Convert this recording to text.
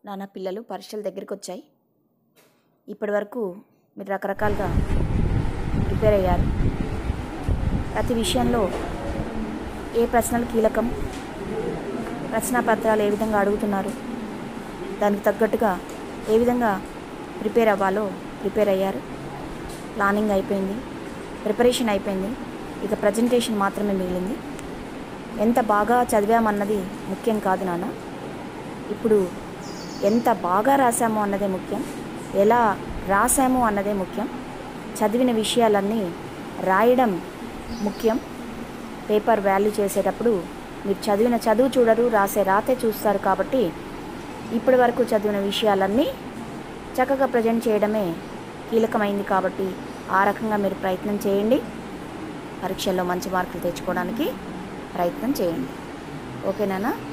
నాన్న పిల్లలు పరీక్షలు దగ్గరికి వచ్చాయి ఇప్పటి వరకు మీరు రకరకాలుగా ప్రిపేర్ అయ్యారు ప్రతి విషయంలో ఏ ప్రశ్నలు కీలకం ప్రశ్న పత్రాలు ఏ విధంగా అడుగుతున్నారు దానికి తగ్గట్టుగా ఏ విధంగా ప్రిపేర్ అవ్వాలో ప్రిపేర్ అయ్యారు ప్లానింగ్ అయిపోయింది ప్రిపరేషన్ అయిపోయింది ఇక ప్రజెంటేషన్ మాత్రమే మిగిలింది ఎంత బాగా చదివామన్నది ముఖ్యం కాదు నాన్న ఇప్పుడు ఎంత బాగా రాసామో అన్నదే ముఖ్యం ఎలా రాసాము అన్నదే ముఖ్యం చదివిన విషయాలన్నీ రాయడం ముఖ్యం పేపర్ వాల్యూ చేసేటప్పుడు మీరు చదివిన చదువు చూడరు రాసే రాతే చూస్తారు కాబట్టి ఇప్పటి వరకు చదివిన విషయాలన్నీ చక్కగా ప్రజెంట్ చేయడమే కీలకమైంది కాబట్టి ఆ రకంగా మీరు ప్రయత్నం చేయండి పరీక్షల్లో మంచి మార్కులు తెచ్చుకోవడానికి ప్రయత్నం చేయండి ఓకేనా